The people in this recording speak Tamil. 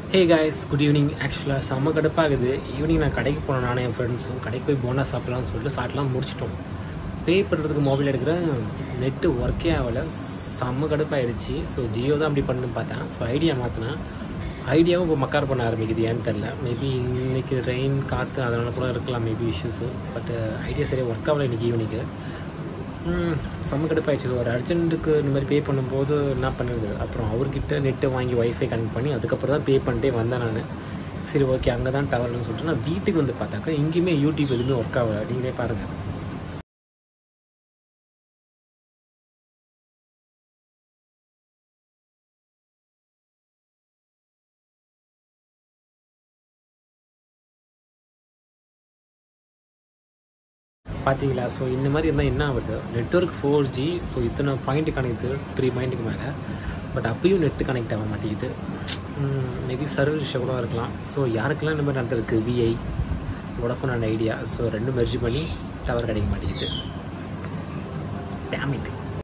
ஹே காய்ஸ் குட் ஈவினிங் ஆக்சுவலாக செம்ம கடுப்பாகுது ஈவினிங் நான் கடைக்கு போனேன் நானும் என் ஃப்ரெண்ட்ஸும் கடைக்கு போய் போனா சாப்பிடலாம்னு சொல்லிட்டு சாப்பிட்லாம் முடிச்சிட்டோம் பே பண்ணுறதுக்கு மொபைல் எடுக்கிற நெட்டு ஒர்க்கே ஆகலை செம்ம கடுப்பாயிடுச்சு ஸோ ஜியோ தான் அப்படி பண்ணுன்னு பார்த்தேன் ஸோ ஐடியா மாற்றினேன் ஐடியாவும் இப்போ மக்கார் பண்ண ஆரம்பிக்குது ஏன்னு தெரில மேபி இன்னைக்கு ரெயின் காற்று அதனால கூட இருக்கலாம் மேபி இஷ்யூஸு பட் ஐடியா சரியாக ஒர்க் ஆகலை இன்னைக்கு ஈவினிங்கு ம், செம்ம கடுப்பாயிடுச்சு ஒரு அர்ஜென்ட்டுக்கு இந்த மாதிரி பே பண்ணும்போது என்ன பண்ணுறது அப்புறம் அவர்கிட்ட நெட்டை வாங்கி ஒய்ஃபை கனெக்ட் பண்ணி அதுக்கப்புறம் தான் பே பண்ணிட்டே வந்தேன் நான் சரி ஓகே அங்கே தான் டவர்னு சொல்லிட்டு நான் வீட்டுக்கு வந்து பார்த்தாக்கா எங்கேயுமே யூடியூப் எதுவுமே ஒர்க் ஆகலை நீங்களே பாருங்கள் பார்த்தீங்களா ஸோ இந்த மாதிரி இருந்தால் என்ன ஆகுது நெட்ஒர்க் ஃபோர் ஜி ஸோ இத்தனை பாயிண்ட் கனெக்ட் த்ரீ பாயிண்ட்டுக்கு மேலே பட் அப்பயும் நெட்டு கனெக்ட் ஆக மாட்டேங்குது மேபி சர்வீஸ் இஷ்யூ கூட இருக்கலாம் ஸோ யாருக்கெல்லாம் இந்த மாதிரி நடந்திருக்கு VI Vodafone and Idea so ரெண்டும் மெர்ஜி பண்ணி டவர் கிடைக்க மாட்டேங்குது டேமிட்